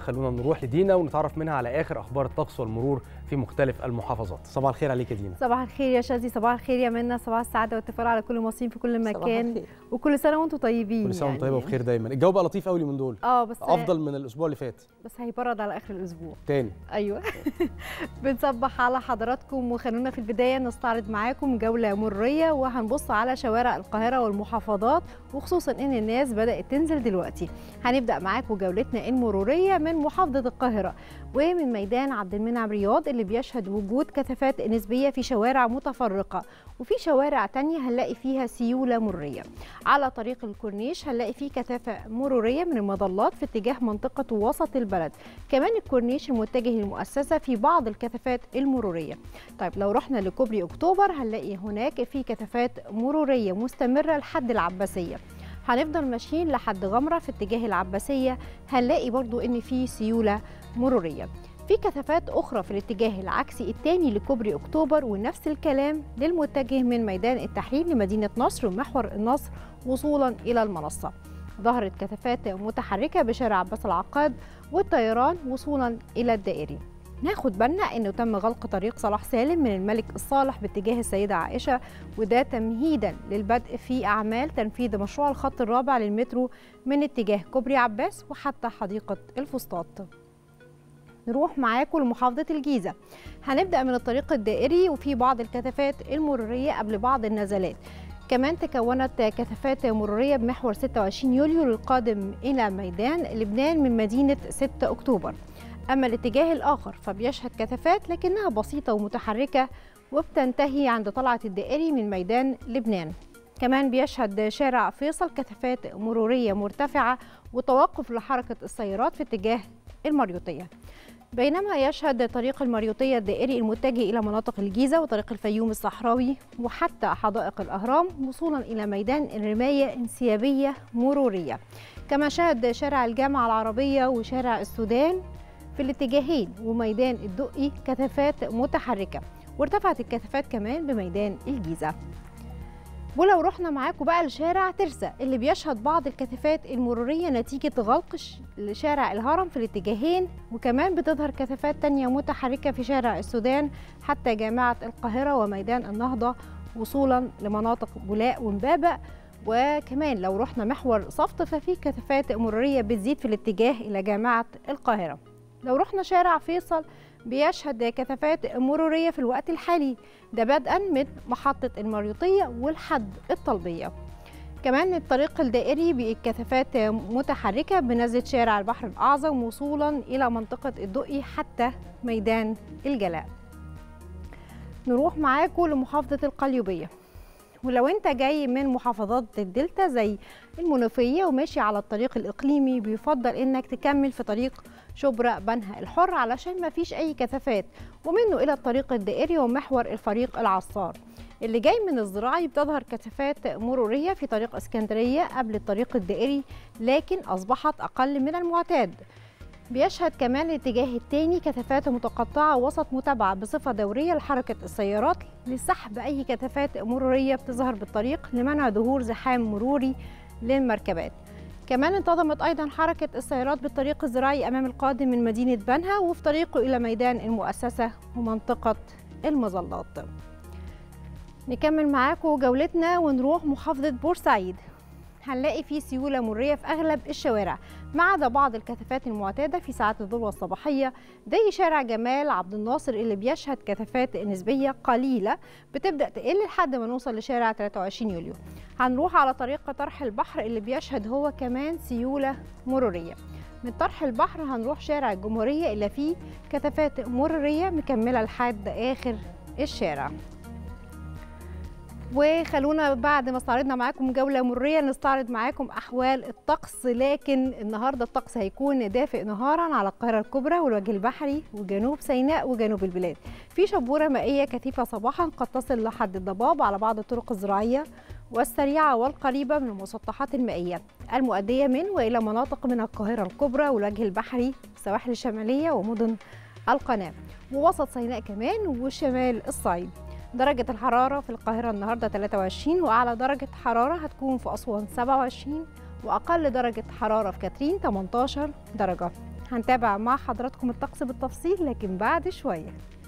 خلونا نروح لدينا ونتعرف منها على اخر اخبار الطقس والمرور في مختلف المحافظات صباح الخير عليك يا دينا صباح الخير يا شاذي صباح الخير يا منى صباح السعاده والتفاؤل على كل المصريين في كل مكان وكل سنه وانتم طيبين كل سنه وانتم طيبه وبخير دايما الجو بقى لطيف قوي من دول اه بس افضل من الاسبوع اللي فات بس هيبرد على اخر الاسبوع تاني ايوه بنصبح على حضراتكم وخلونا في البدايه نستعرض معاكم جوله مريه وهنبص على شوارع القاهره والمحافظات وخصوصا ان الناس بدات تنزل دلوقتي هنبدا معاكم جولتنا المروريه من محافظه القاهره ومن ميدان عبد المنعم رياض اللي بيشهد وجود كثافات نسبيه في شوارع متفرقه وفي شوارع تانية هنلاقي فيها سيوله مريه على طريق الكورنيش هنلاقي فيه كثافه مروريه من المظلات في اتجاه منطقه وسط البلد كمان الكورنيش المتجه للمؤسسه في بعض الكثافات المروريه طيب لو رحنا لكوبري اكتوبر هنلاقي هناك في كثافات مروريه مستمره لحد العباسيه هنفضل ماشيين لحد غمره في اتجاه العباسيه هنلاقي برضو ان في سيوله مروريه في كثافات أخرى في الاتجاه العكسي الثاني لكوبري أكتوبر ونفس الكلام للمتجه من ميدان التحرير لمدينة نصر ومحور النصر وصولا إلى المنصة ظهرت كثافات متحركة بشارع عباس العقاد والطيران وصولا إلى الدائري ناخد بالنا انه تم غلق طريق صلاح سالم من الملك الصالح باتجاه السيده عائشه وده تمهيدا للبدء في اعمال تنفيذ مشروع الخط الرابع للمترو من اتجاه كوبري عباس وحتى حديقه الفسطاط نروح معاكم لمحافظة الجيزة هنبدأ من الطريق الدائري وفي بعض الكثافات المرورية قبل بعض النزلات كمان تكونت كثافات مرورية بمحور 26 يوليو للقادم إلى ميدان لبنان من مدينة 6 أكتوبر أما الاتجاه الآخر فبيشهد كثافات لكنها بسيطة ومتحركة وبتنتهي عند طلعة الدائري من ميدان لبنان كمان بيشهد شارع فيصل كثافات مرورية مرتفعة وتوقف لحركة السيارات في اتجاه المريوطية بينما يشهد طريق المريوطية الدائري المتجه إلى مناطق الجيزة وطريق الفيوم الصحراوي وحتى حدائق الأهرام وصولا إلى ميدان الرماية انسيابية مرورية كما شهد شارع الجامعة العربية وشارع السودان في الاتجاهين وميدان الدقي كثافات متحركة وارتفعت الكثافات كمان بميدان الجيزة ولو رحنا معاكم بقى لشارع ترسا اللي بيشهد بعض الكثافات المرورية نتيجة غلق شارع الهرم في الاتجاهين وكمان بتظهر كثافات تانية متحركة في شارع السودان حتى جامعة القاهرة وميدان النهضة وصولا لمناطق بولاق ومبابة وكمان لو رحنا محور صفت ففي كثافات مرورية بتزيد في الاتجاه إلى جامعة القاهرة لو رحنا شارع فيصل بيشهد كثافات مرورية في الوقت الحالي ده بدءا من محطة المريوطية والحد الطلبية كمان الطريق الدائري بكثافات متحركة بنزلة شارع البحر الأعظم وصولا إلى منطقة الدقي حتى ميدان الجلاء نروح معاكم لمحافظة القليوبية ولو انت جاي من محافظات الدلتا زي المنوفيه وماشي على الطريق الاقليمي بيفضل انك تكمل في طريق شبرا بنها الحر علشان ما فيش اي كثافات ومنه الى الطريق الدائري ومحور الفريق العصار اللي جاي من الزراعي بتظهر كثافات مروريه في طريق اسكندريه قبل الطريق الدائري لكن اصبحت اقل من المعتاد بيشهد كمان الاتجاه الثاني كثافات متقطعة وسط متابعة بصفة دورية لحركة السيارات لسحب أي كثافات مرورية بتظهر بالطريق لمنع ظهور زحام مروري للمركبات كمان انتظمت أيضا حركة السيارات بالطريق الزراعي أمام القادم من مدينة بنها وفي طريقه إلى ميدان المؤسسة ومنطقة المظلات نكمل معاكم جولتنا ونروح محافظة بورسعيد هنلاقي فيه سيوله مريه في اغلب الشوارع ما عدا بعض الكثافات المعتاده في ساعات الذروه الصباحيه زي شارع جمال عبد الناصر اللي بيشهد كثافات نسبيه قليله بتبدا تقل لحد ما نوصل لشارع 23 يوليو هنروح على طريق طرح البحر اللي بيشهد هو كمان سيوله مروريه من طرح البحر هنروح شارع الجمهوريه اللي فيه كثافات مروريه مكمله لحد اخر الشارع وخلونا بعد ما استعرضنا معاكم جوله مريه نستعرض معاكم احوال الطقس لكن النهارده الطقس هيكون دافئ نهارا على القاهره الكبرى والوجه البحري وجنوب سيناء وجنوب البلاد في شبوره مائيه كثيفه صباحا قد تصل لحد الضباب على بعض الطرق الزراعيه والسريعه والقريبه من المسطحات المائيه المؤديه من والى مناطق من القاهره الكبرى والوجه البحري السواحل الشماليه ومدن القناه ووسط سيناء كمان وشمال الصعيد درجة الحرارة في القاهرة النهاردة 23 وأعلى درجة حرارة هتكون في أسوان 27 وأقل درجة حرارة في كاترين 18 درجة هنتابع مع حضراتكم الطقس بالتفصيل لكن بعد شويه